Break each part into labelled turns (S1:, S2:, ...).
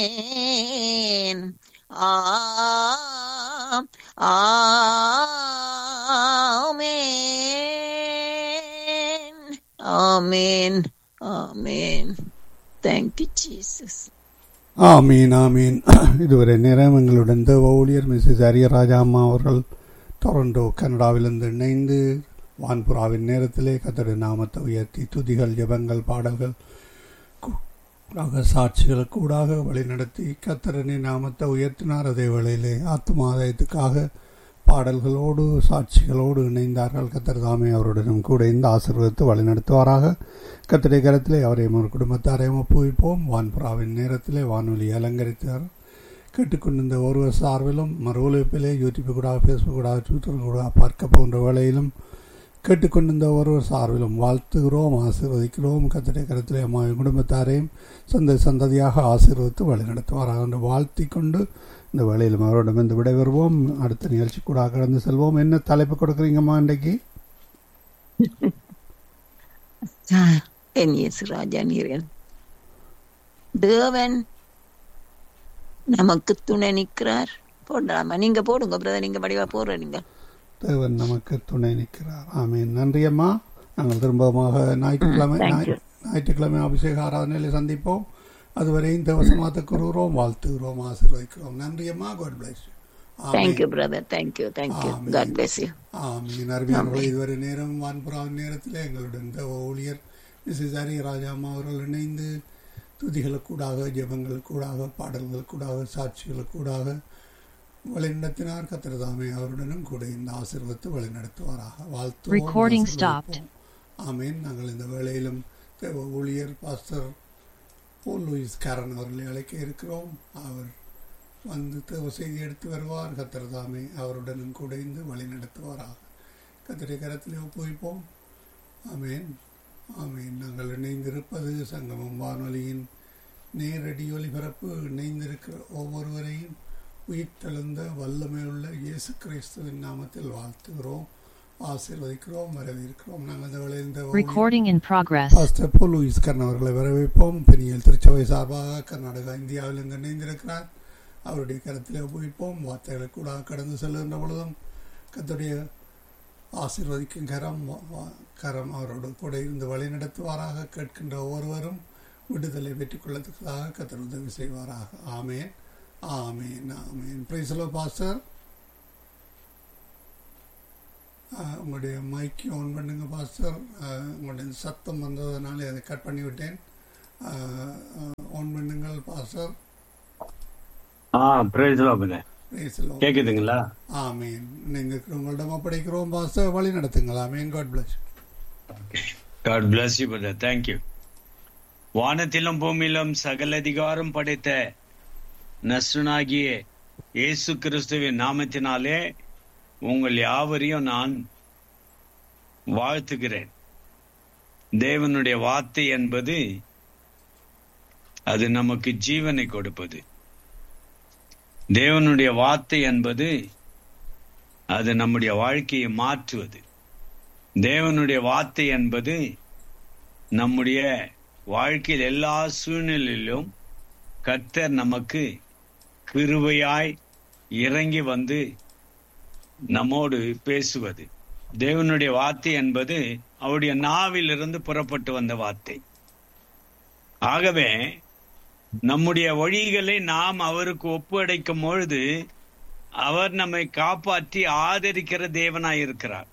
S1: ஆமென் ஆம் amen amen amen thank you Jesus
S2: ஆமீன் ஆமீன் இதுவரை நேரம் எங்களுடன் தேவ ஊழியர் மிஸ்ஸஸ் அரியராஜா அம்மா அவர்கள் டொரண்டோ கனடாவிலிருந்து இணைந்து வான்புறாவின் நேரத்திலே கத்தடி நாமத்தை உயர்த்தி துதிகள் ஜெபங்கள் பாடல்கள் கூடாக சாட்சிகள் கூடாக வழிநடத்தி கத்தரனை நாமத்தை உயர்த்தினார் அதே வேளையிலே ஆத்மாதாயத்துக்காக பாடல்களோடு சாட்சிகளோடு இணைந்தார்கள் கத்தர் தாமே அவருடனும் கூட இந்த ஆசீர்வதித்து வழிநடத்துவாராக கத்தடை கரத்திலே அவரையும் ஒரு குடும்பத்தாரையும் ஒப்புவிப்போம் வான்புறாவின் நேரத்திலே வானொலி அலங்கரித்தார் கேட்டுக்கொண்டிருந்த ஒருவர் சார்பிலும் மறு ஒலிப்பிலே யூடியூப் கூட ஃபேஸ்புக் கூட ட்விட்டர் கூட பார்க்க போன்ற வேளையிலும் கேட்டுக்கொண்டிருந்த ஒருவர் சார்பிலும் வாழ்த்துகிறோம் ஆசீர்வதிக்கிறோம் கத்தடை கரத்திலே அம்மாவின் குடும்பத்தாரையும் சந்த சந்ததியாக ஆசீர்வதித்து வழிநடத்துவாராக என்று வாழ்த்தி கொண்டு இந்த வேளையிலும் அவரிடம் இருந்து விடைபெறுவோம் அடுத்த நிகழ்ச்சி கூட கடந்து செல்வோம் என்ன தலைப்பு கொடுக்குறீங்கம்மா இன்றைக்கு
S1: என் இயேசு ராஜா நீரன் தேவன் நமக்கு துணை நிற்கிறார் போடலாமா நீங்க போடுங்க பிரதர் நீங்க வடிவா போடுற நீங்க
S2: தேவன் நமக்கு துணை நிற்கிறார் ஆமீன் நன்றி அம்மா நாங்கள் திரும்பமாக ஞாயிற்றுக்கிழமை
S1: thank
S2: ஞாயிற்று- ஞாயிற்றுக்கிழமை அபிஷேக ஆராதனையில் சந்திப்போம் அதுவரையும் தேவசமாத்த கூறுகிறோம் வாழ்த்துகிறோம் ஆசீர்வதிக்கிறோம் நன்றி அம்மா God bless
S1: thank you brother thank you thank you
S2: amen.
S1: God bless you
S2: ஆமீன் அருமையானவர்களே இதுவரை நேரம் வான்புறாவின் நேரத்தில் எங்களுடன் தேவ ஊழியர் மிஸ்ஸஸ் ஹரி ராஜாமா அவர்கள் இணைந்து துதிகளுக்கூடாக ஜெபங்களுக்கூடாக பாடல்களுக்கூடாக சாட்சிகளுக்கூடாக வழிநடத்தினார் கத்திரதாமே அவருடனும் கூட இந்த ஆசீர்வத்து வழிநடத்துவாராக வாழ்த்துவோம்
S3: Recording
S2: ஆசீர்வதிப்போம். ஆமென் நாங்கள் இந்த வேளையிலும் தேவ ஊழியர் பாஸ்டர் போல் லூயிஸ் காரன் அவர்களை அழைக்க இருக்கிறோம் அவர் வந்து தேவ செய்தி எடுத்து வருவார் கத்திரதாமே அவருடனும் கூட இருந்து வழி நடத்துவாராக கத்திரை கரத்திலே ஒப்புவிப்போம் ஆமேன் ஆமேன் நாங்கள் இணைந்திருப்பது சங்கமம் வானொலியின் நேரடி ஒலிபரப்பு இணைந்திருக்கிற ஒவ்வொருவரையும் உயிர்த்தெழுந்த வல்லமையுள்ள இயேசு கிறிஸ்துவின் நாமத்தில் வாழ்த்துகிறோம் ஆசீர்வதிக்கிறோம் வரவேற்கிறோம் நாங்கள் இந்த வேளையில் இந்த ஊழியர்
S3: Recording in progress.
S2: Pastor Paul Louis Karnan அவர்களை வரவேற்போம் பெரியல் திருச்சபை சார்பாக கர்நாடகா இந்தியாவிலிருந்து இணைந்திருக்கிறார் அவருடைய கருத்திலே ஒப்புவிப்போம் வார்த்தைகளை கூட கடந்து செல்கின்ற பொழுதும் கத்துடைய ஆசீர்வதிக்கும் கரம் வ- வ- கரம் அவரோடு கூட இருந்து வழி நடத்துவாராக கேட்கின்ற ஒவ்வொருவரும் விடுதலை பெற்றுக் கொள்ளத்தக்கதாக கத்தர் உதவி செய்வாராக ஆமேன் ஆமேன் ஆமேன் பிரைசலோ பாஸ்டர் ஆஹ், உங்களுடைய மைக்கு ஆன் பண்ணுங்க பாஸ்டர் ஆஹ், உங்களுடைய சத்தம் வந்ததுனால அதை கட் பண்ணி விட்டேன் ஆன் பண்ணுங்கள் பாஸ்டர்
S4: ஆ பிரைஸ் லாபுங்க
S2: பிரைசலோ
S4: கேக்குதுங்களா
S2: ஆமீன் நீங்க உங்களிடம் ஒப்படைக்கிறோம் பாஸ்டர் வழி நடத்துங்கள் ஆமீன் God bless
S4: God bless you brother thank you வானத்திலும் பூமியிலும் சகல அதிகாரம் படைத்த நசுனாகிய இயேசு கிறிஸ்துவின் நாமத்தினாலே உங்கள் யாவரையும் நான் வாழ்த்துகிறேன் தேவனுடைய வார்த்தை என்பது அது நமக்கு ஜீவனை கொடுப்பது தேவனுடைய வார்த்தை என்பது அது நம்முடைய வாழ்க்கையை மாற்றுவது தேவனுடைய வார்த்தை என்பது நம்முடைய வாழ்க்கையில் எல்லா சூழ்நிலையிலும் கர்த்தர் நமக்கு கிருபையாய் இறங்கி வந்து நம்மோடு பேசுவது தேவனுடைய வார்த்தை என்பது அவருடைய நாவிலிருந்து புறப்பட்டு வந்த வார்த்தை ஆகவே நம்முடைய வழிகளை நாம் அவருக்கு ஒப்படைக்கும் பொழுது அவர் நம்மை காப்பாற்றி ஆதரிக்கிற தேவனாய் இருக்கிறார்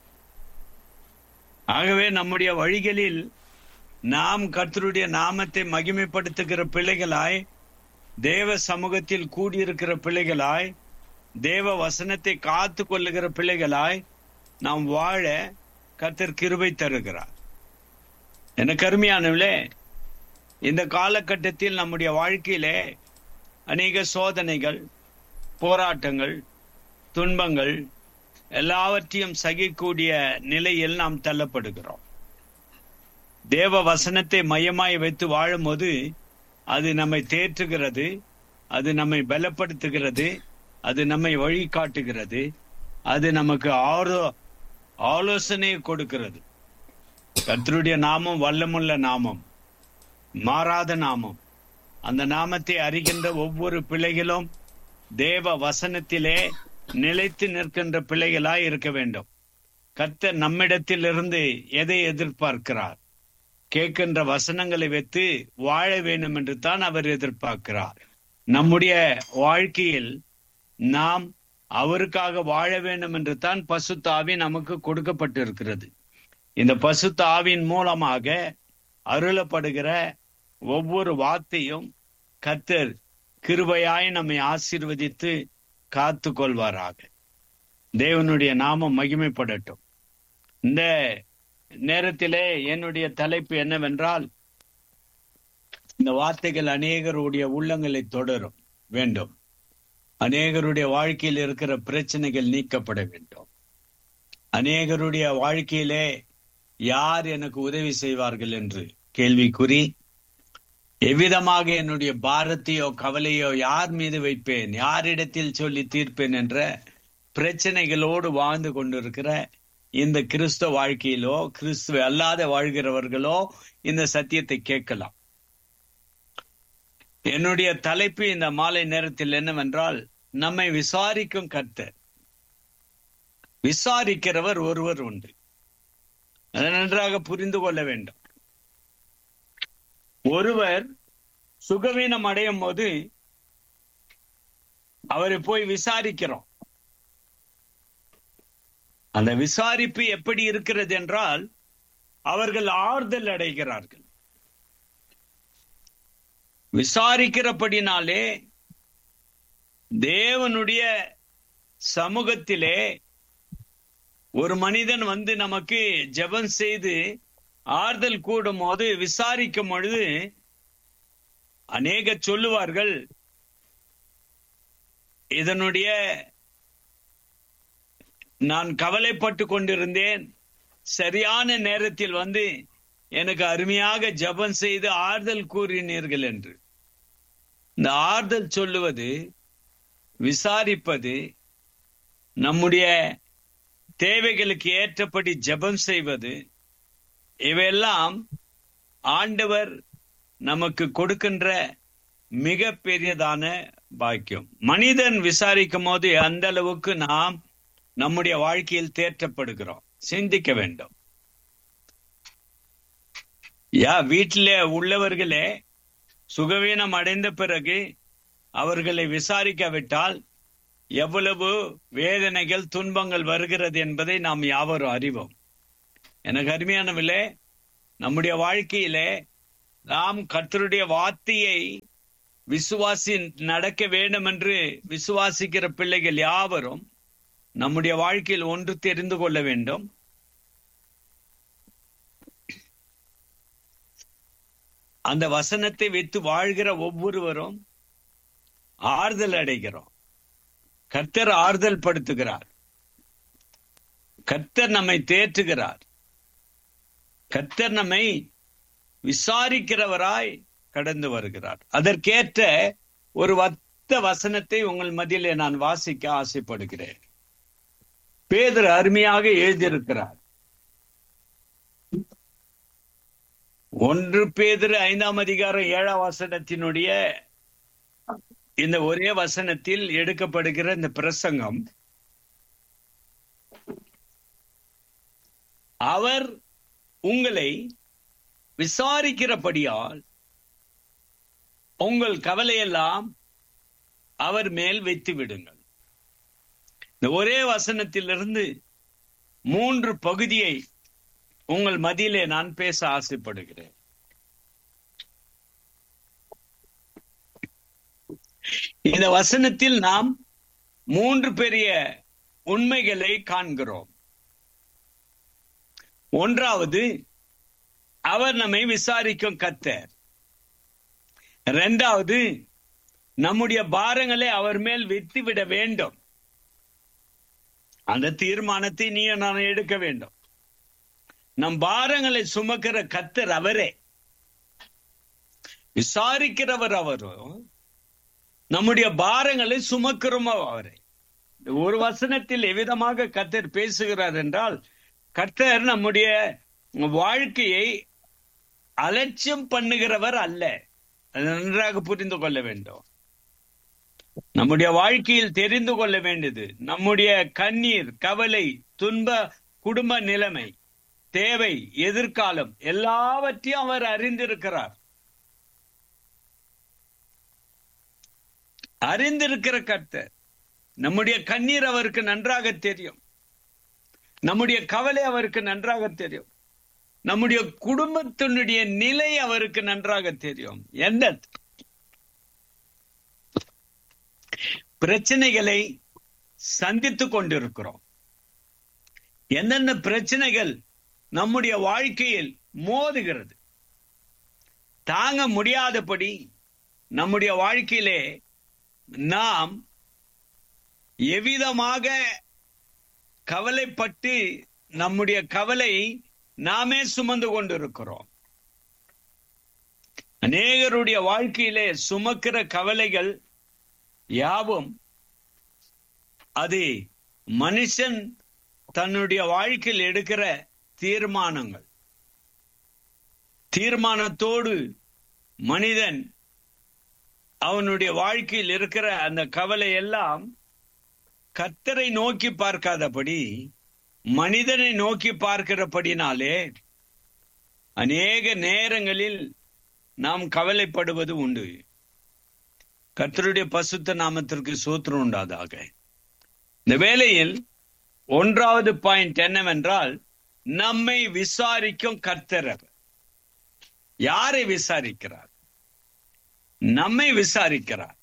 S4: ஆகவே நம்முடைய வழிகளில் நாம் கர்த்தருடைய நாமத்தை மகிமைப்படுத்துகிற பிள்ளைகளாய் தேவ சமூகத்தில் கூடியிருக்கிற பிள்ளைகளாய் தேவ வசனத்தை காத்து கொள்ளுகிற பிள்ளைகளாய் நாம் வாழ கர்த்தர் கிருபை தருகிறார் எனக்கு அருமையானவளே இந்த காலகட்டத்தில் நம்முடைய வாழ்க்கையிலே அநேக சோதனைகள் போராட்டங்கள் துன்பங்கள் எல்லாவற்றையும் சகிக்கூடிய நிலையில் நாம் தள்ளப்படுகிறோம் தேவ வசனத்தை மையமாய் வைத்து வாழும்போது அது நம்மை தேற்றுகிறது அது நம்மை பலப்படுத்துகிறது அது நம்மை வழிகாட்டுகிறது அது நமக்கு ஆரோ ஆலோசனை கொடுக்கிறது கர்த்தருடைய நாமம் வல்லமுள்ள நாமம் மாறாத நாமம் அந்த நாமத்தை அறிகின்ற ஒவ்வொரு பிள்ளைகளும் தேவ வசனத்திலே நிலைத்து நிற்கின்ற பிள்ளைகளாய் இருக்க வேண்டும் கர்த்தர் நம்மிடத்தில் இருந்து எதை எதிர்பார்க்கிறார் கேட்கின்ற வசனங்களை வைத்து வாழ வேண்டும் என்று தான் அவர் எதிர்பார்க்கிறார் நம்முடைய வாழ்க்கையில் நாம் அவருக்காக வாழ வேண்டும் என்று தான் பசுத்தாவி நமக்கு கொடுக்கப்பட்டிருக்கிறது இந்த பசுத்தாவின் மூலமாக அருளப்படுகிற ஒவ்வொரு வார்த்தையும் கர்த்தர் கிருபையாய் நம்மை ஆசீர்வதித்து காத்து கொள்வாராக தேவனுடைய நாமம் மகிமைப்படட்டும் இந்த நேரத்திலே என்னுடைய தலைப்பு என்னவென்றால் இந்த வார்த்தைகள் அநேகருடைய உள்ளங்களை தொடரும் வேண்டும் அநேகருடைய வாழ்க்கையில் இருக்கிற பிரச்சனைகள் நீக்கப்பட வேண்டும் அநேகருடைய வாழ்க்கையிலே யார் எனக்கு உதவி செய்வார்கள் என்று கேள்விக்குறி எவ்விதமாக என்னுடைய பாரத்தையோ கவலையோ யார் மீது வைப்பேன் யாரிடத்தில் சொல்லி தீர்ப்பேன் என்ற பிரச்சனைகளோடு வாழ்ந்து கொண்டிருக்கிற இந்த கிறிஸ்தவ வாழ்க்கையிலோ கிறிஸ்துவ அல்லாத வாழ்கிறவர்களோ இந்த சத்தியத்தை கேட்கலாம் என்னுடைய தலைப்பு இந்த மாலை நேரத்தில் என்னவென்றால் நம்மை விசாரிக்கும் கர்த்தர் விசாரிக்கிறவர் ஒருவர் உண்டு அதை நன்றாக புரிந்து கொள்ள வேண்டும் ஒருவர் சுகவீனம் அடையும் போது அவரை போய் விசாரிக்கிறோம் அந்த விசாரிப்பு எப்படி இருக்கிறது என்றால் அவர்கள் ஆறுதல் அடைகிறார்கள் விசாரிக்கிறபடினாலே தேவனுடைய சமூகத்திலே ஒரு மனிதன் வந்து நமக்கு ஜெபம் செய்து ஆறுதல் கூடும் போது விசாரிக்கும் பொழுது அநேக சொல்லுவார்கள் இதனுடைய நான் கவலைப்பட்டு கொண்டிருந்தேன் சரியான நேரத்தில் வந்து எனக்கு அருமையாக ஜெபம் செய்து ஆறுதல் கூறினீர்கள் என்று இந்த ஆறுதல் சொல்லுவது விசாரிப்பது நம்முடைய தேவைகளுக்கு ஏற்றபடி ஜெபம் செய்வது இவையெல்லாம் ஆண்டவர் நமக்கு கொடுக்கின்ற மிக பெரியதான பாக்கியம் மனிதன் விசாரிக்கும் போது அந்த அளவுக்கு நாம் நம்முடைய வாழ்க்கையில் தேற்றப்படுகிறோம் சிந்திக்க வேண்டும் யா வீட்டிலே உள்ளவர்களே சுகவீனம் அடைந்த பிறகு அவர்களை விசாரிக்காவிட்டால் எவ்வளவு வேதனைகள் துன்பங்கள் வருகிறது என்பதை நாம் யாவரும் அறிவோம் எனக்கு அருமையானவில்லை நம்முடைய வாழ்க்கையிலே நாம் கர்த்தருடைய வார்த்தையை விசுவாசி நடக்க வேண்டும் என்று விசுவாசிக்கிற பிள்ளைகள் யாவரும் நம்முடைய வாழ்க்கையில் ஒன்று தெரிந்து கொள்ள வேண்டும் அந்த வசனத்தை வைத்து வாழ்கிற ஒவ்வொருவரும் ஆறுதல் அடைகிறோம் கர்த்தர் ஆறுதல் படுத்துகிறார் கர்த்தர் நம்மை தேற்றுகிறார் கர்த்தர் நம்மை விசாரிக்கிறவராய் கடந்து வருகிறார் அதற்கேற்ற ஒரு வத்த வசனத்தை உங்கள் மத்தியிலே நான் வாசிக்க ஆசைப்படுகிறேன் பேதர் அருமையாக எழுதியிருக்கிறார் ஒன்று பேதர் ஐந்தாம் அதிகாரம் ஏழாம் வசனத்தினுடைய இந்த ஒரே வசனத்தில் எடுக்கப்படுகிற இந்த பிரசங்கம் அவர் உங்களை விசாரிக்கிறபடியால் உங்கள் கவலையெல்லாம் அவர் மேல் வைத்து விடுங்கள் இந்த ஒரே வசனத்திலிருந்து மூன்று பகுதியை உங்கள் மதியிலே நான் பேச ஆசைப்படுகிறேன் இந்த வசனத்தில் நாம் மூன்று பெரிய உண்மைகளை காண்கிறோம் ஒன்றாவது அவர் நம்மை விசாரிக்கும் கத்தர் இரண்டாவது நம்முடைய பாரங்களை அவர் மேல் விட்டுவிட வேண்டும் அந்த தீர்மானத்தை நீயும் நான் எடுக்க வேண்டும் நம் பாரங்களை சுமக்கிற கத்தர் அவரே விசாரிக்கிறவர் அவரும் நம்முடைய பாரங்களை சுமக்கிறோம் அவரை ஒரு வசனத்தில் எவ்விதமாக கத்தர் பேசுகிறார் என்றால் கர்த்தர் நம்முடைய வாழ்க்கையை அலட்சியம் பண்ணுகிறவர் அல்ல அதை நன்றாக புரிந்து கொள்ள வேண்டும் நம்முடைய வாழ்க்கையில் தெரிந்து கொள்ள வேண்டியது நம்முடைய கண்ணீர் கவலை துன்ப குடும்ப நிலைமை தேவை எதிர்காலம் எல்லாவற்றையும் அவர் அறிந்திருக்கிறார் அறிந்திருக்கிற கர்த்தர் நம்முடைய கண்ணீர் அவருக்கு நன்றாக தெரியும் நம்முடைய கவலை அவருக்கு நன்றாக தெரியும் நம்முடைய குடும்பத்தினுடைய நிலை அவருக்கு நன்றாக தெரியும் என்ன பிரச்சனைகளை சந்தித்துக் கொண்டிருக்கிறோம் என்னென்ன பிரச்சனைகள் நம்முடைய வாழ்க்கையில் மோதுகிறது தாங்க முடியாதபடி நம்முடைய வாழ்க்கையிலே நாம் எவ்விதமாக கவலைப்பட்டு நம்முடைய கவலை நாமே சுமந்து கொண்டிருக்கிறோம் அநேகருடைய வாழ்க்கையிலே சுமக்கிற கவலைகள் யாவும் அது மனுஷன் தன்னுடைய வாழ்க்கையில் எடுக்கிற தீர்மானங்கள் தீர்மானத்தோடு மனிதன் அவனுடைய வாழ்க்கையில் இருக்கிற அந்த கவலை எல்லாம் கத்தரை நோக்கி பார்க்காதபடி மனிதனை நோக்கி பார்க்கிறபடினாலே அநேக நேரங்களில் நாம் கவலைப்படுவது உண்டு கர்த்தருடைய பசுத்த நாமத்திற்கு சூத்திரம் உண்டாதாக இந்த வேளையில் ஒன்றாவது பாயிண்ட் என்னவென்றால் நம்மை விசாரிக்கும் கர்த்தர் அவர். யாரை விசாரிக்கிறார் நம்மை விசாரிக்கிறார்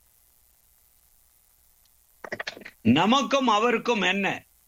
S4: நமக்கும் அவருக்கும் என்ன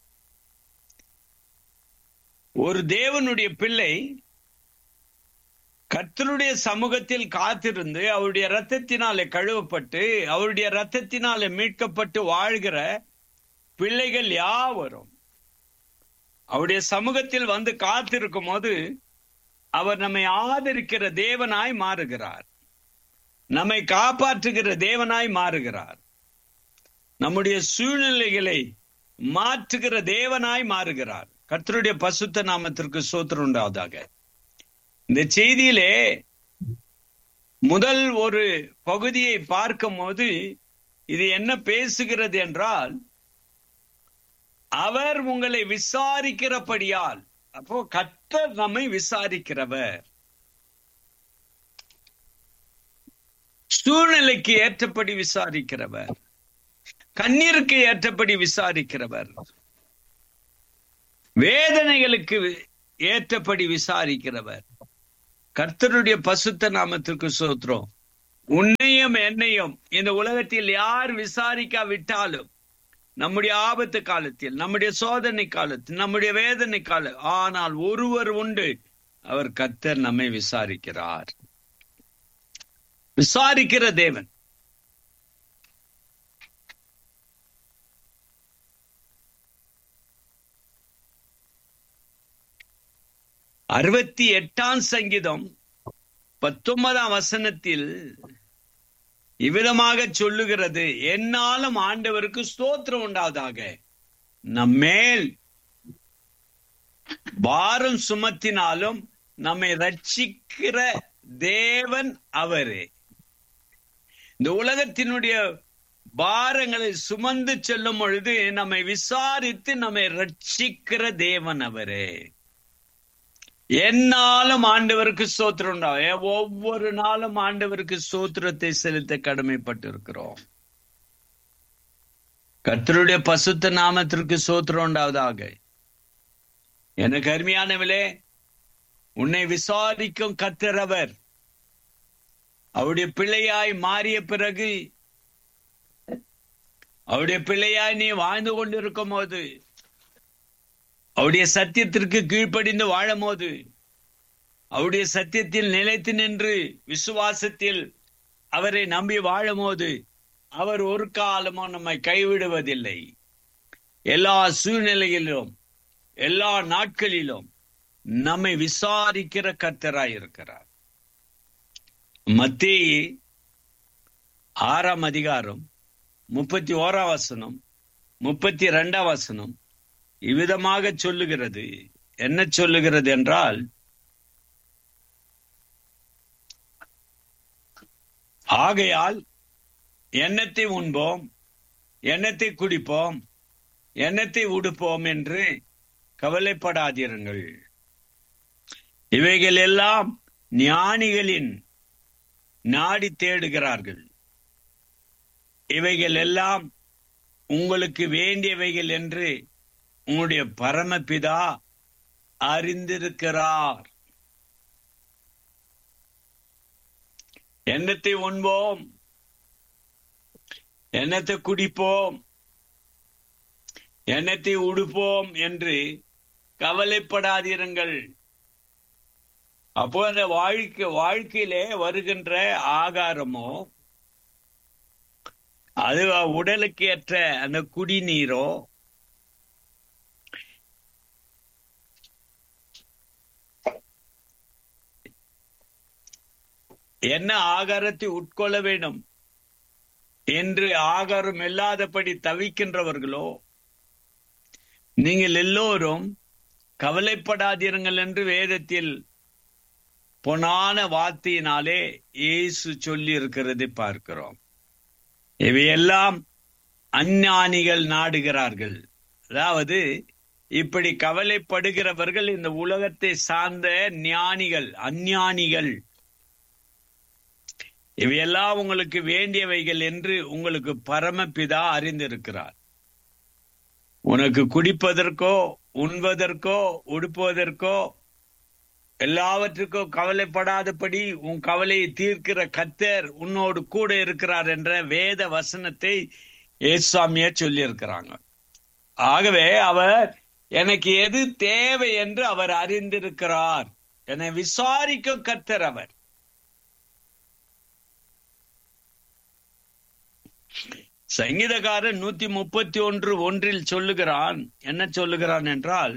S4: ஒரு தேவனுடைய பிள்ளை கர்த்தருடைய சமூகத்தில் காத்திருந்து அவருடைய ரத்தத்தினாலே கழுவப்பட்டு அவருடைய ரத்தத்தினாலே மீட்கப்பட்டு வாழ்கிற பிள்ளைகள் யாவரும் அவருடைய சமூகத்தில் வந்து காத்திருக்கும் போது அவர் நம்மை ஆதரிக்கிற தேவனாய் மாறுகிறார் நம்மை காப்பாற்றுகிற தேவனாய் மாறுகிறார் நம்முடைய சூழ்நிலைகளை மாற்றுகிற தேவனாய் மாறுகிறார் கர்த்தருடைய பசுத்த நாமத்திற்கு சோத்திரம் உண்டாவதாக இந்த செய்தியிலே முதல் ஒரு பகுதியை பார்க்கும் போது இது என்ன பேசுகிறது என்றால் அவர் உங்களை விசாரிக்கிறபடியால் அப்போ கர்த்தர் நம்மை விசாரிக்கிறவர் சூழ்நிலைக்கு ஏற்றபடி விசாரிக்கிறவர் கண்ணீருக்கு ஏற்றபடி விசாரிக்கிறவர் வேதனைகளுக்கு ஏற்றபடி விசாரிக்கிறவர் கர்த்தருடைய பசுத்த நாமத்திற்கு சோத்திரம் உன்னையும் என்னையும் இந்த உலகத்தில் யார் விசாரிக்காவிட்டாலும் நம்முடைய ஆபத்து காலத்தில் நம்முடைய சோதனை காலத்தில் நம்முடைய வேதனை கால ஆனால் ஒருவர் உண்டு அவர் கர்த்தர் நம்மை விசாரிக்கிறார் விசாரிக்கிற தேவன் அறுபத்தி எட்டாம் சங்கீதம் பத்தொன்பதாம் வசனத்தில் இவ்விதமாக சொல்லுகிறது என்னாலும் ஆண்டவருக்கு ஸ்தோத்திரம் உண்டாவதாக நம்மேல் பாரம் சுமத்தினாலும் நம்மை ரட்சிக்கிற தேவன் அவரே இந்த உலகத்தினுடைய பாரங்களை சுமந்து செல்லும் பொழுது நம்மை விசாரித்து நம்மை ரட்சிக்கிற தேவன் அவரே என்னாலும் ஆண்டவருக்கு சோத்திரம் உண்டாகும் ஒவ்வொரு நாளும் ஆண்டவருக்கு சோத்திரத்தை செலுத்த கடமைப்பட்டிருக்கிறோம் கர்த்தருடைய பசுத்த நாமத்திற்கு சோத்திரம் உண்டாவதாக எனக்கு அருமையானவளே உன்னை விசாரிக்கும் கத்திரவர் அவருடைய பிள்ளையாய் மாறிய பிறகு அவருடைய பிள்ளையாய் நீ வாழ்ந்து கொண்டிருக்கும் போது அவருடைய சத்தியத்திற்கு கீழ்ப்படிந்து வாழும் போது அவருடைய சத்தியத்தில் நிலைத்து நின்று விசுவாசத்தில் அவரை நம்பி வாழும் போது அவர் ஒரு காலமும் நம்மை கைவிடுவதில்லை எல்லா சூழ்நிலையிலும் எல்லா நாட்களிலும் நம்மை விசாரிக்கிற கர்த்தராய் இருக்கிறார் மத்தேயு ஆறாம் அதிகாரம் முப்பத்தி ஓராம் வசனம் முப்பத்தி ரெண்டாம் வசனம் இவ்விதமாக சொல்லுகிறது என்ன சொல்லுகிறது என்றால் ஆகையால் எண்ணத்தை உண்போம் எண்ணத்தை குடிப்போம் எண்ணத்தை உடுப்போம் என்று கவலைப்படாதிருங்கள் இவைகள் எல்லாம் ஞானிகளின் நாடி தேடுகிறார்கள் இவைகள் எல்லாம் உங்களுக்கு வேண்டியவைகள் என்று உங்களுடைய பரமபிதா அறிந்திருக்கிறார் எண்ணத்தை உண்போம் எண்ணத்தை குடிப்போம் எண்ணத்தை உடுப்போம் என்று கவலைப்படாதிருங்கள் அப்போ அந்த வாழ்க்கை வாழ்க்கையிலே வருகின்ற ஆகாரமோ அது உடலுக்கு ஏற்ற அந்த குடிநீரோ என்ன ஆகாரத்தை உட்கொள்ள வேண்டும் என்று ஆகாரம் இல்லாதபடி தவிக்கின்றவர்களோ நீங்கள் எல்லோரும் கவலைப்படாதிருங்கள் என்று வேதத்தில் பொனான வார்த்தையினாலே இயேசு சொல்லி இருக்கிறதை பார்க்கிறோம் இவையெல்லாம் அஞ்ஞானிகள் நாடுகிறார்கள் அதாவது இப்படி கவலைப்படுகிறவர்கள் இந்த உலகத்தை சார்ந்த ஞானிகள் அஞ்ஞானிகள் இவையெல்லாம் உங்களுக்கு வேண்டியவைகள் என்று உங்களுக்கு பரமபிதா அறிந்திருக்கிறார் உனக்கு குடிப்பதற்கோ உண்பதற்கோ உடுப்பதற்கோ எல்லாவற்றுக்கோ கவலைப்படாதபடி உன் கவலையை தீர்க்கிற கத்தர் உன்னோடு கூட இருக்கிறார் என்ற வேத வசனத்தை ஏசுவாமிய சொல்லி இருக்கிறாங்க ஆகவே அவர் எனக்கு எது தேவை என்று அவர் அறிந்திருக்கிறார் என்னை விசாரிக்கும் கத்தர் அவர் சங்கீதக்காரன் நூத்தி முப்பத்தி ஒன்று ஒன்றில் சொல்லுகிறான் என்ன சொல்லுகிறான் என்றால்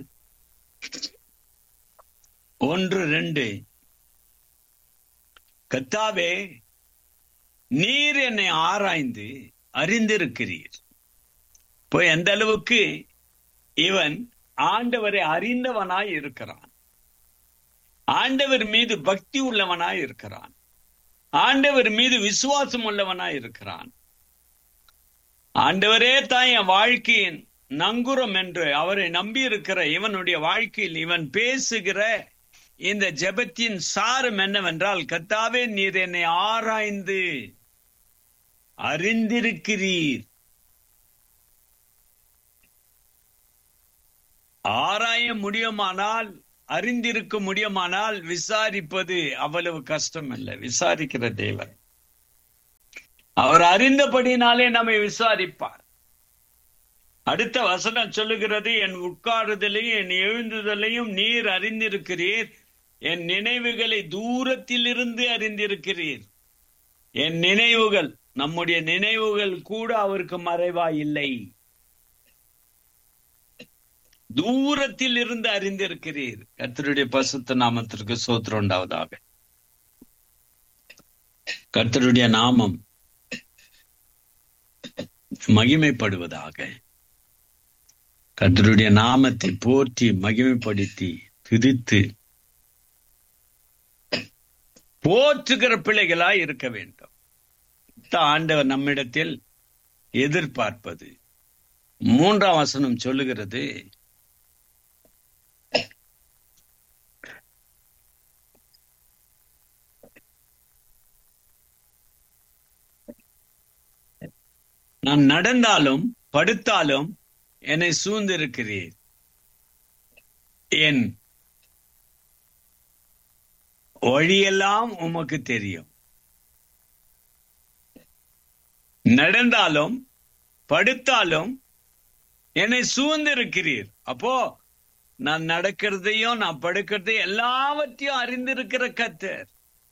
S4: ஒன்று ரெண்டு கத்தாவே நீர் என்னை ஆராய்ந்து அறிந்திருக்கிறீர் இப்போ எந்த அளவுக்கு இவன் ஆண்டவரை அறிந்தவனாய் இருக்கிறான் ஆண்டவர் மீது பக்தி உள்ளவனாய் இருக்கிறான் ஆண்டவர் மீது விசுவாசம் உள்ளவனாய் இருக்கிறான் ஆண்டவரே தான் என் வாழ்க்கையின் நங்குரம் என்று அவரை நம்பி இருக்கிற இவனுடைய வாழ்க்கையில் இவன் பேசுகிற இந்த ஜெபத்தின் சாரம் என்னவென்றால் கத்தாவே நீர் என்னை ஆராய்ந்து அறிந்திருக்கிறீர் ஆராய முடியுமானால் அறிந்திருக்க முடியுமானால் விசாரிப்பது அவ்வளவு கஷ்டம் இல்லை விசாரிக்கிற தேவன் அவர் அறிந்தபடினாலே நம்மை விசாரிப்பார் அடுத்த வசனம் சொல்லுகிறது என் உட்காருதலையும் என் எழுந்துதலையும் நீர் அறிந்திருக்கிறீர் என் நினைவுகளை தூரத்தில் இருந்து அறிந்திருக்கிறீர் என் நினைவுகள் நம்முடைய நினைவுகள் கூட அவருக்கு மறைவா இல்லை தூரத்தில் இருந்து அறிந்திருக்கிறீர் கர்த்தருடைய பசுத்த நாமத்திற்கு சோத்திரம் உண்டாவதாக கர்த்தருடைய நாமம் மகிமைப்படுவதாக கர்த்தருடைய நாமத்தை போற்றி மகிமைப்படுத்தி துதித்து போற்றுகிற பிள்ளைகளாய் இருக்க வேண்டும் ஆண்டவர் நம்மிடத்தில் எதிர்பார்ப்பது மூன்றாம் வசனம் சொல்லுகிறது நான் நடந்தாலும் படுத்தாலும் என்னை சூழ்ந்திருக்கிறீர் என் வழியெல்லாம் உமக்கு தெரியும் நடந்தாலும் படுத்தாலும் என்னை சூழ்ந்திருக்கிறீர் அப்போ நான் நடக்கிறதையும் நான் படுக்கிறதையும் எல்லாவற்றையும் அறிந்திருக்கிற கத்தர்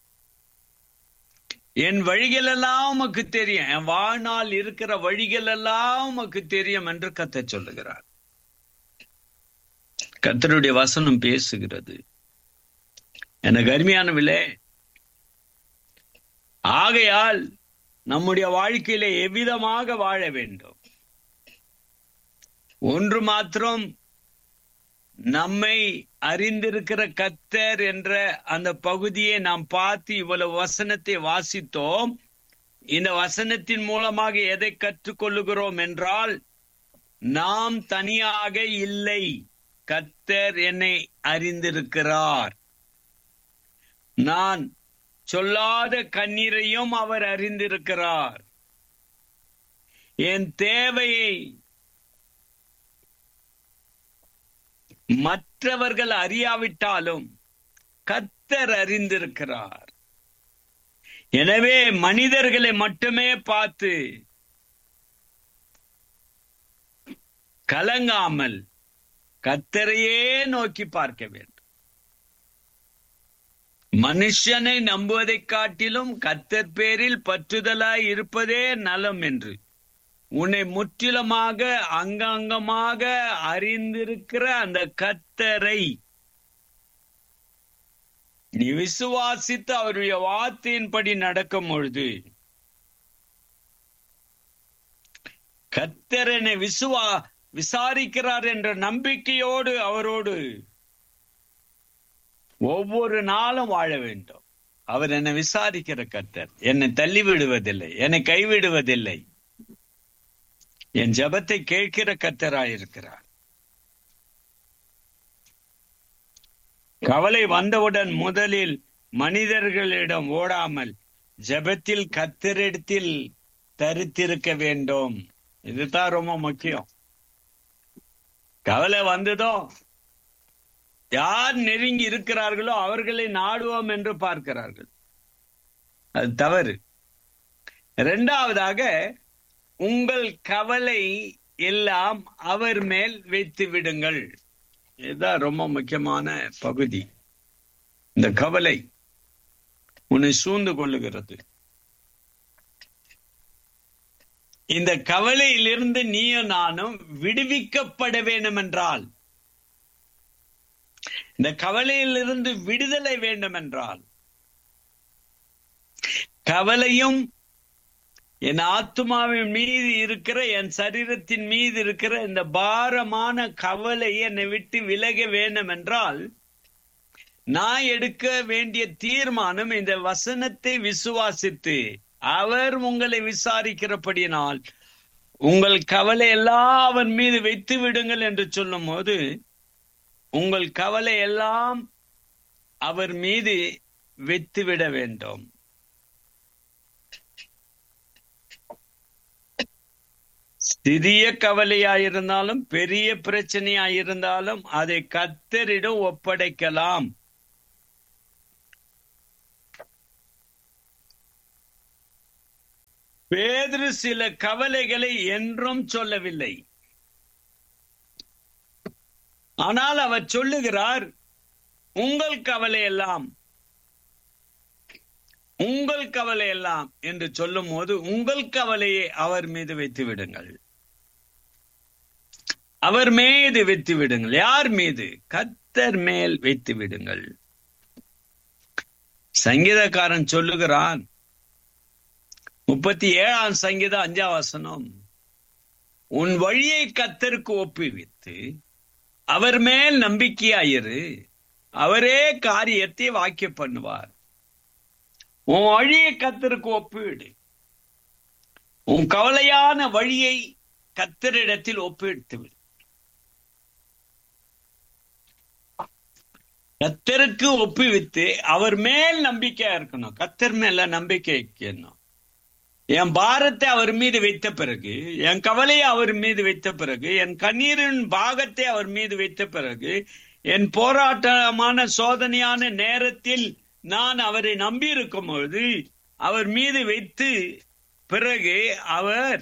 S4: என் வழிகள் எல்லாம் உமக்கு தெரியும் என் வாழ்நாள் இருக்கிற வழிகள் எல்லாம் உமக்கு தெரியும் என்று கத்த சொல்லுகிறார் கத்தருடைய வசனம் பேசுகிறது எனக்கு அருமையானவில்லை ஆகையால் நம்முடைய வாழ்க்கையில எவ்விதமாக வாழ வேண்டும் ஒன்று மாத்திரம் நம்மை அறிந்திருக்கிற கத்தர் என்ற அந்த பகுதியை நாம் பார்த்து இவ்வளவு வசனத்தை வாசித்தோம் இந்த வசனத்தின் மூலமாக எதை கற்றுக்கொள்ளுகிறோம் என்றால் நாம் தனியாக இல்லை கத்தர் என்னை அறிந்திருக்கிறார் நான் சொல்லாத கண்ணீரையும் அவர் அறிந்திருக்கிறார் என் தேவையை மற்றவர்கள் அறியாவிட்டாலும் கத்தர் அறிந்திருக்கிறார் எனவே மனிதர்களை மட்டுமே பார்த்து கலங்காமல் கத்தரையே நோக்கி பார்க்க வேண்டும் மனுஷனை நம்புவதைக் காட்டிலும் கத்தர் பேரில் பற்றுதலாய் இருப்பதே நலம் என்று உன்னை முற்றிலுமாக அங்கங்கமாக அறிந்திருக்கிற அந்த கத்தரை நீ விசுவாசித்து அவருடைய வார்த்தையின்படி நடக்கும் பொழுது கத்தரனை விசுவா விசாரிக்கிறார் என்ற நம்பிக்கையோடு அவரோடு ஒவ்வொரு நாளும் வாழ வேண்டும் அவர் என்னை விசாரிக்கிற கத்தர் என்னை தள்ளி விடுவதில்லை என்னை கைவிடுவதில்லை என் ஜபத்தை கேட்கிற கத்தராயிருக்கிறார் கவலை வந்தவுடன் முதலில் மனிதர்களிடம் ஓடாமல் ஜபத்தில் கத்தரிடத்தில் தரித்திருக்க வேண்டும் இதுதான் ரொம்ப முக்கியம் கவலை வந்ததோ யார் நெருங்கி இருக்கிறார்களோ அவர்களை நாடுவோம் என்று பார்க்கிறார்கள் அது தவறு இரண்டாவதாக உங்கள் கவலை எல்லாம் அவர் மேல் வைத்து விடுங்கள் இதுதான் ரொம்ப முக்கியமான பகுதி இந்த கவலை உன்னை சூழ்ந்து கொள்ளுகிறது இந்த கவலையிலிருந்து நீயும் நானும் விடுவிக்கப்பட வேண்டும் என்றால் இந்த கவலையிலிருந்து விடுதலை வேண்டும் என்றால் கவலையும் என் ஆத்மாவின் மீது இருக்கிற என் சரீரத்தின் மீது இருக்கிற இந்த பாரமான கவலை என்னை விட்டு விலக வேண்டும் என்றால் நான் எடுக்க வேண்டிய தீர்மானம் இந்த வசனத்தை விசுவாசித்து அவர் உங்களை விசாரிக்கிறபடியினால் உங்கள் கவலை எல்லாம் அவன் மீது வைத்து விடுங்கள் என்று சொல்லும் போது உங்கள் கவலை எல்லாம் அவர் மீது வைத்துவிட வேண்டும் சிறிய கவலையாயிருந்தாலும் பெரிய பிரச்சனையாயிருந்தாலும் அதை கத்தரிடம் ஒப்படைக்கலாம் பேதுரு சில கவலைகளை என்றும் சொல்லவில்லை ஆனால் அவர் சொல்லுகிறார் உங்கள் கவலை எல்லாம் உங்கள் கவலை எல்லாம் என்று சொல்லும் போது உங்கள் கவலையை அவர் மீது வைத்து விடுங்கள் அவர் மீது வைத்து விடுங்கள் யார் மீது கத்தர் மேல் வைத்து விடுங்கள் சங்கீதக்காரன் சொல்லுகிறான் முப்பத்தி ஏழாம் சங்கீதம் அஞ்சாம் வசனம் உன் வழியை கத்தருக்கு ஒப்புவித்து அவர் மேல் நம்பிக்கையாயிரு அவரே காரியத்தை வாக்கிய பண்ணுவார் உன் வழியை கத்தருக்கு ஒப்பிடு உன் கவலையான வழியை கத்தரிடத்தில் ஒப்பிடுத்து விடு கத்தருக்கு ஒப்புவித்து அவர் மேல் நம்பிக்கையா இருக்கணும் கத்தர் மேல நம்பிக்கை வைக்கணும் என் பாரத்தை அவர் மீது வைத்த பிறகு என் கவலையை அவர் மீது வைத்த பிறகு என் கண்ணீரின் பாகத்தை அவர் மீது வைத்த பிறகு என் போராட்டமான சோதனையான நேரத்தில் நான் அவரை நம்பி இருக்கும் பொழுது அவர் மீது வைத்து பிறகு அவர்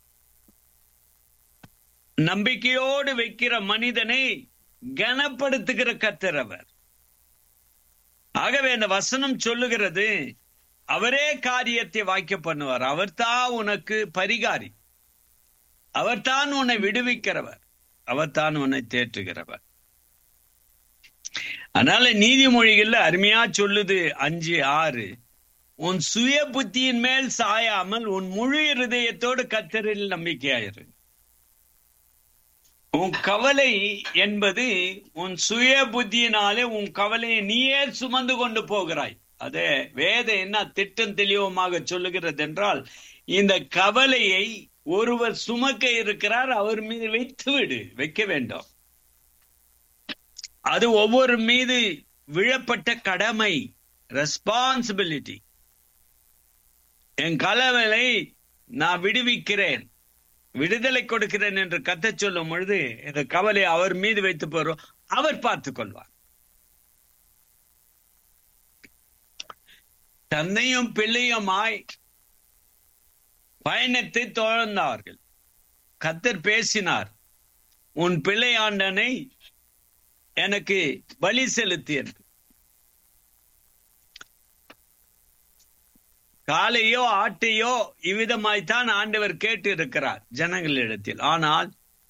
S4: நம்பிக்கையோடு வைக்கிற மனிதனை கனப்படுத்துகிற கத்தர் அவர் ஆகவே அந்த வசனம் சொல்லுகிறது அவரே காரியத்தை வாக்கிய பண்ணுவார் அவர்தான் உனக்கு பரிகாரி அவர்தான் உன்னை விடுவிக்கிறவர் அவர்தான் உன்னை தேற்றுகிறவர் அதனால நீதிமொழிகள்ல அருமையா சொல்லுது அஞ்சு ஆறு உன் சுய புத்தியின் மேல் சாயாமல் உன் முழு இருதயத்தோடு கத்தரில் நம்பிக்கையாயிரு உன் கவலை என்பது உன் சுய புத்தியினாலே உன் கவலையை நீயே சுமந்து கொண்டு போகிறாய் அதே வேதம் என்ன திட்டம் தெளிவமாக சொல்லுகிறது என்றால் இந்த கவலையை ஒருவர் சுமக்க இருக்கிறார் அவர் மீது வைத்து விடு வைக்க வேண்டும் அது ஒவ்வொரு மீது விழப்பட்ட கடமை ரெஸ்பான்சிபிலிட்டி என் கலவலை நான் விடுவிக்கிறேன் விடுதலை கொடுக்கிறேன் என்று கத்த சொல்லும் பொழுது இந்த கவலை அவர் மீது வைத்து போறோம் அவர் பார்த்துக் கொள்வார் தன்னையும் பிள்ளையுமாய் பயணத்தை தொடர்ந்தார்கள் கத்தர் பேசினார் உன் பிள்ளை ஆண்டனை எனக்கு பலி செலுத்தி என்று காலையோ ஆட்டையோ இவ்விதமாய்த்தான் ஆண்டவர் கேட்டு இருக்கிறார் ஜனங்களிடத்தில் ஆனால்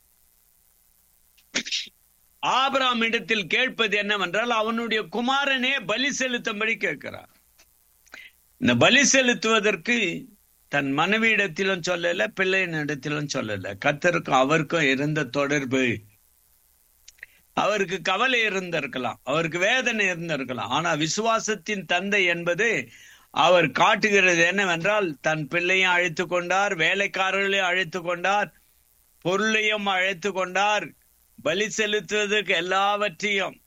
S4: ஆபிராம் இடத்தில் கேட்பது என்னவென்றால் அவனுடைய குமாரனே பலி செலுத்தும்படி கேட்கிறார் இந்த பலி செலுத்துவதற்கு தன் மனைவியிடத்திலும் சொல்லல பிள்ளையின் இடத்திலும் சொல்லல கத்தருக்கும் அவருக்கும் இருந்த தொடர்பு அவருக்கு கவலை இருந்திருக்கலாம் அவருக்கு வேதனை இருந்திருக்கலாம் ஆனா விசுவாசத்தின் தந்தை என்பது அவர் காட்டுகிறது என்னவென்றால் தன் பிள்ளையும் அழைத்து கொண்டார் வேலைக்காரர்களையும் அழைத்து கொண்டார் பொருளையும் அழைத்து கொண்டார் பலி செலுத்துவதற்கு எல்லாவற்றையும்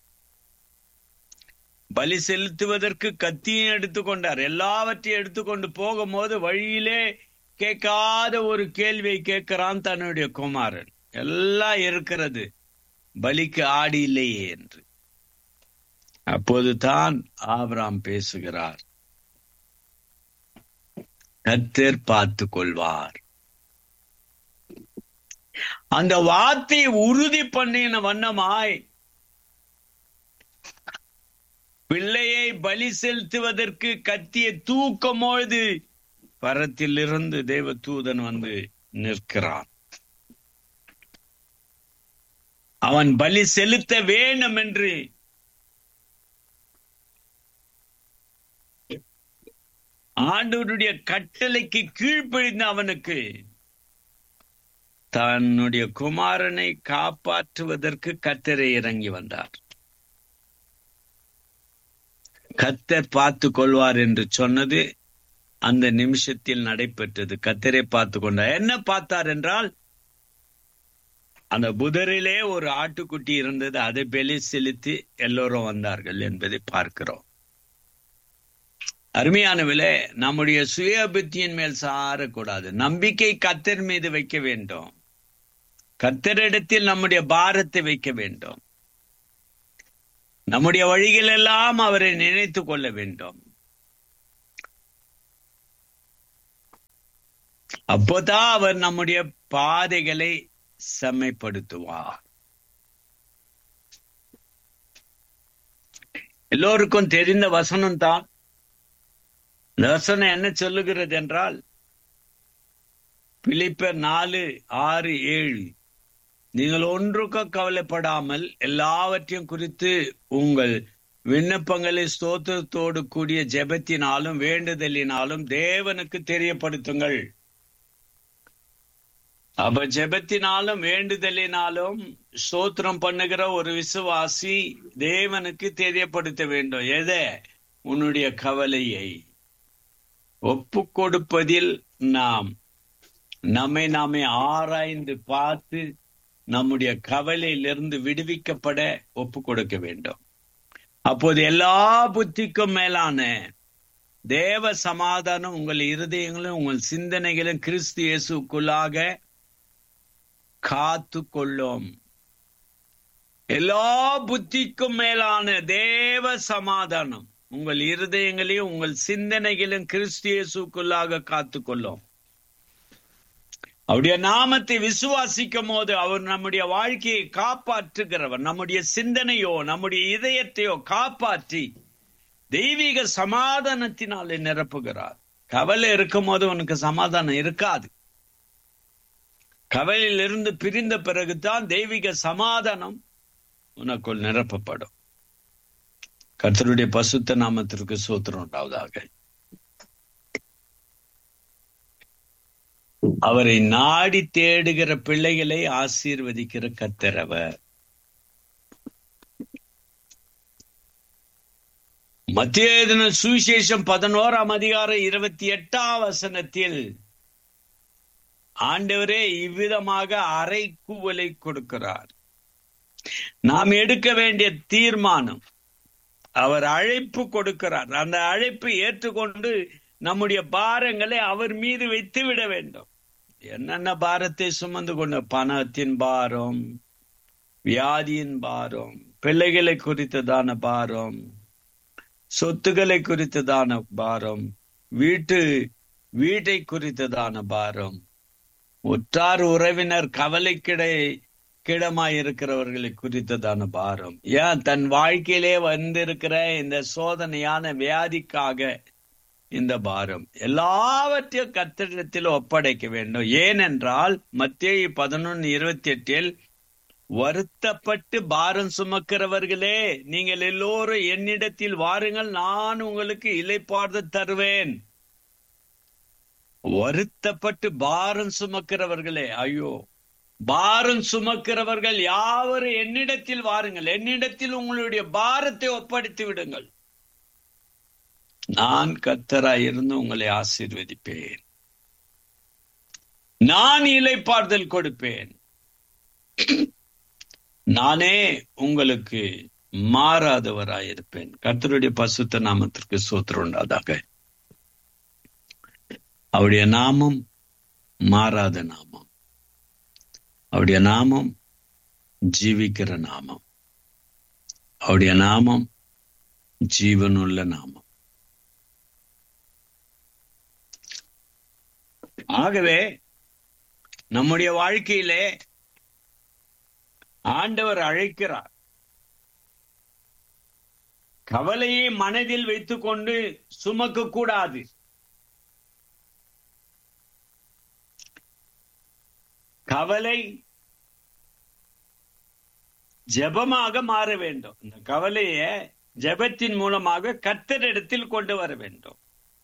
S4: பலி செலுத்துவதற்கு கத்தியும் எடுத்துக்கொண்டார் எல்லாவற்றையும் எடுத்துக்கொண்டு போகும்போது வழியிலே கேட்காத ஒரு கேள்வியை கேட்கிறான் தன்னுடைய குமாரன் எல்லாம் இருக்கிறது பலிக்கு ஆடி இல்லையே என்று அப்போது தான் ஆபிராம் பேசுகிறார் கத்தர் பார்த்து கொள்வார் அந்த வார்த்தையை உறுதி பண்ணின வண்ணமாய் பிள்ளையை பலி செலுத்துவதற்கு கத்தியை தூக்கும் பொழுது பரத்தில் இருந்து தேவ தூதன் வந்து நிற்கிறான் அவன் பலி செலுத்த வேண்டும் என்று ஆண்டவருடைய கட்டளைக்கு கீழ்ப்படிந்த அவனுக்கு தன்னுடைய குமாரனை காப்பாற்றுவதற்கு கத்தரை இறங்கி வந்தார் கத்தர் பார்த்து கொள்வார் என்று சொன்னது அந்த நிமிஷத்தில் நடைபெற்றது கத்தரை பார்த்து கொண்டார் என்ன பார்த்தார் என்றால் அந்த புதரிலே ஒரு ஆட்டுக்குட்டி இருந்தது அதை பெலி செலுத்தி எல்லோரும் வந்தார்கள் என்பதை பார்க்கிறோம் அருமையானவிலே நம்முடைய சுயபுத்தியின் மேல் சாரக்கூடாது நம்பிக்கை கத்தர் மீது வைக்க வேண்டும் கத்தரிடத்தில் நம்முடைய பாரத்தை வைக்க வேண்டும் நம்முடைய வழிகள் எல்லாம் அவரை நினைத்து கொள்ள வேண்டும் அப்போதான் அவர் நம்முடைய பாதைகளை செம்மைப்படுத்துவார் எல்லோருக்கும் தெரிந்த வசனம் தான் இந்த வசனம் என்ன சொல்லுகிறது என்றால் பிலிப்பர் நாலு ஆறு ஏழு நீங்கள் ஒன்றுக்கும் கவலைப்படாமல் எல்லாவற்றையும் குறித்து உங்கள் விண்ணப்பங்களை ஸ்தோத்திரத்தோடு கூடிய ஜெபத்தினாலும் வேண்டுதலினாலும் தேவனுக்கு தெரியப்படுத்துங்கள் அப்ப ஜெபத்தினாலும் வேண்டுதலினாலும் ஸ்தோத்திரம் பண்ணுகிற ஒரு விசுவாசி தேவனுக்கு தெரியப்படுத்த வேண்டும் எதை உன்னுடைய கவலையை ஒப்பு கொடுப்பதில் நாம் நம்மை நாமே ஆராய்ந்து பார்த்து நம்முடைய கவலையிலிருந்து விடுவிக்கப்பட ஒப்பு கொடுக்க வேண்டும் அப்போது எல்லா புத்திக்கும் மேலான தேவ சமாதானம் உங்கள் இருதயங்களும் உங்கள் சிந்தனைகளும் கிறிஸ்து இயேசுக்குள்ளாக காத்து கொள்ளும் எல்லா புத்திக்கும் மேலான தேவ சமாதானம் உங்கள் இருதயங்களையும் உங்கள் சிந்தனைகளையும் கிறிஸ்து இயேசுக்குள்ளாக காத்து கொள்ளும் அவருடைய நாமத்தை விசுவாசிக்கும் போது அவர் நம்முடைய வாழ்க்கையை காப்பாற்றுகிறவர் நம்முடைய சிந்தனையோ நம்முடைய இதயத்தையோ காப்பாற்றி தெய்வீக சமாதானத்தினாலே நிரப்புகிறார் கவலை இருக்கும் போது உனக்கு சமாதானம் இருக்காது கவலையிலிருந்து பிரிந்த பிறகுதான் தெய்வீக சமாதானம் உனக்குள் நிரப்பப்படும் கர்த்தருடைய பசுத்த நாமத்திற்கு சூத்திரம் உண்டாவதாக அவரை நாடி தேடுகிற பிள்ளைகளை ஆசீர்வதிக்கிற கத்தரவர் மத்திய சுவிசேஷம் பதினோராம் அதிகாரம் இருபத்தி எட்டாம் வசனத்தில் ஆண்டவரே இவ்விதமாக அரை கூவலை கொடுக்கிறார் நாம் எடுக்க வேண்டிய தீர்மானம் அவர் அழைப்பு கொடுக்கிறார் அந்த அழைப்பு ஏற்றுக்கொண்டு நம்முடைய பாரங்களை அவர் மீது வைத்து விட வேண்டும் என்னென்ன பாரத்தை சுமந்து கொண்ட பணத்தின் பாரம் வியாதியின் பாரம் பிள்ளைகளை குறித்ததான பாரம் சொத்துக்களை குறித்ததான பாரம் வீட்டு வீட்டை குறித்ததான பாரம் உற்றார் உறவினர் கவலைக்கிடை கிடமாய் இருக்கிறவர்களை குறித்ததான பாரம் ஏன் தன் வாழ்க்கையிலே வந்திருக்கிற இந்த சோதனையான வியாதிக்காக இந்த பாரம் எல்லாவற்றையும் கத்திடத்தில் ஒப்படைக்க வேண்டும் ஏனென்றால் மத்திய பதினொன்னு இருபத்தி எட்டில் வருத்தப்பட்டு பாரம் சுமக்கிறவர்களே நீங்கள் எல்லோரும் என்னிடத்தில் வாருங்கள் நான் உங்களுக்கு இலைப்பார்த்து தருவேன் வருத்தப்பட்டு பாரம் சுமக்கிறவர்களே ஐயோ பாரம் சுமக்கிறவர்கள் யாவரும் என்னிடத்தில் வாருங்கள் என்னிடத்தில் உங்களுடைய பாரத்தை ஒப்படைத்து விடுங்கள் நான் கத்தராய் இருந்து உங்களை ஆசீர்வதிப்பேன் நான் இலைப்பார்தல் கொடுப்பேன் நானே உங்களுக்கு மாறாதவராயிருப்பேன் கர்த்தருடைய பசுத்த நாமத்திற்கு சூத்திரம் உண்டாதாக அவருடைய நாமம் மாறாத நாமம் அவருடைய நாமம் ஜீவிக்கிற நாமம் அவருடைய நாமம் ஜீவனுள்ள நாமம் ஆகவே நம்முடைய வாழ்க்கையிலே ஆண்டவர் அழைக்கிறார் கவலையை மனதில் வைத்துக் கொண்டு சுமக்க கூடாது கவலை ஜெபமாக மாற வேண்டும் இந்த கவலைய ஜெபத்தின் மூலமாக கத்தரிடத்தில் கொண்டு வர வேண்டும்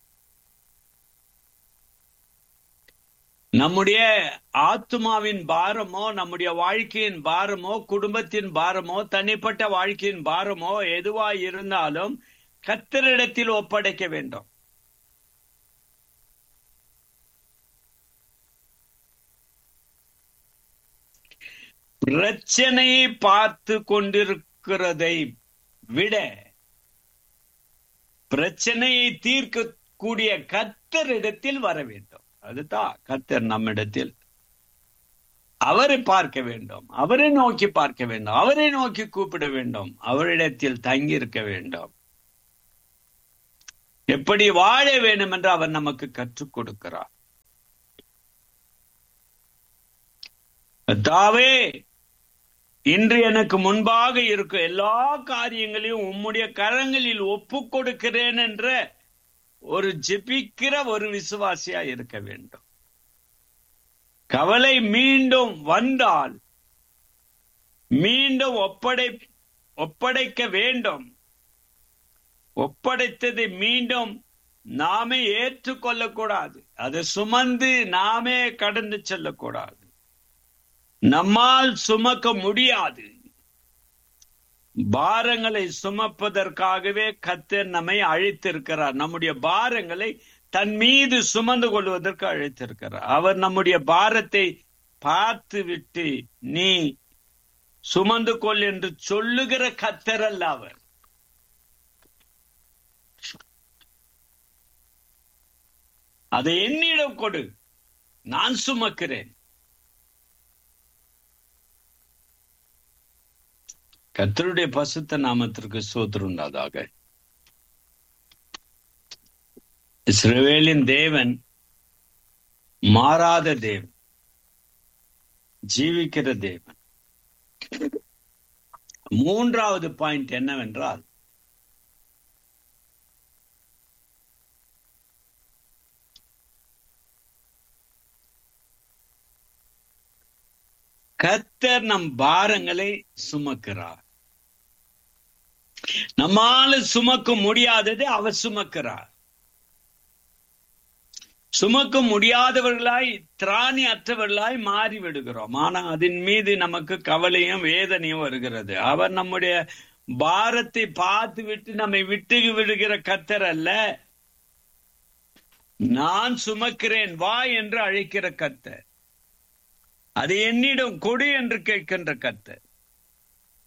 S4: நம்முடைய ஆத்மாவின் பாரமோ நம்முடைய வாழ்க்கையின் பாரமோ குடும்பத்தின் பாரமோ தனிப்பட்ட வாழ்க்கையின் பாரமோ எதுவா இருந்தாலும் கத்தரிடத்தில் ஒப்படைக்க வேண்டும் பிரச்சனையை பார்த்து கொண்டிருக்கிறதை விட பிரச்சனையை தீர்க்கக்கூடிய கத்தரிடத்தில் வர வேண்டும் அதுதான் கத்தர் நம்மிடத்தில் அவரை பார்க்க வேண்டும் அவரை நோக்கி பார்க்க வேண்டும் அவரை நோக்கி கூப்பிட வேண்டும் அவரிடத்தில் தங்கி இருக்க வேண்டும் எப்படி வாழ வேண்டும் என்று அவர் நமக்கு கற்றுக் கொடுக்கிறார் தாவே இன்று எனக்கு முன்பாக இருக்கும் எல்லா காரியங்களையும் உம்முடைய கரங்களில் ஒப்பு கொடுக்கிறேன் என்ற ஒரு ஜெபிக்கிற ஒரு விசுவாசியா இருக்க வேண்டும் கவலை மீண்டும் வந்தால் மீண்டும் ஒப்படை ஒப்படைக்க வேண்டும் ஒப்படைத்ததை மீண்டும் நாமே ஏற்றுக்கொள்ளக்கூடாது அதை சுமந்து நாமே கடந்து செல்லக்கூடாது நம்மால் சுமக்க முடியாது பாரங்களை சுமப்பதற்காகவே கத்தர் நம்மை அழைத்திருக்கிறார் நம்முடைய பாரங்களை தன் மீது சுமந்து கொள்வதற்கு அழைத்திருக்கிறார் அவர் நம்முடைய பாரத்தை பார்த்து விட்டு நீ சுமந்து கொள் என்று சொல்லுகிற கத்தர் அல்ல அவர் அதை என்னிடம் கொடு நான் சுமக்கிறேன் கத்தருடைய பசுத்த நாமத்திற்கு சோத்திரம் உண்டாதாக இஸ்ரவேலின் தேவன் மாறாத தேவன் ஜீவிக்கிற தேவன் மூன்றாவது பாயிண்ட் என்னவென்றால் கத்தர் நம் பாரங்களை சுமக்கிறார் நம்மால சுமக்க முடியாததை அவர் சுமக்கிறார் சுமக்க முடியாதவர்களாய் திராணி அற்றவர்களாய் மாறி விடுகிறோம் ஆனா அதன் மீது நமக்கு கவலையும் வேதனையும் வருகிறது அவர் நம்முடைய பாரத்தை பார்த்து விட்டு நம்மை விட்டு விடுகிற கத்தர் அல்ல நான் சுமக்கிறேன் வா என்று அழைக்கிற கத்தர் அது என்னிடம் கொடு என்று கேட்கின்ற கத்தர்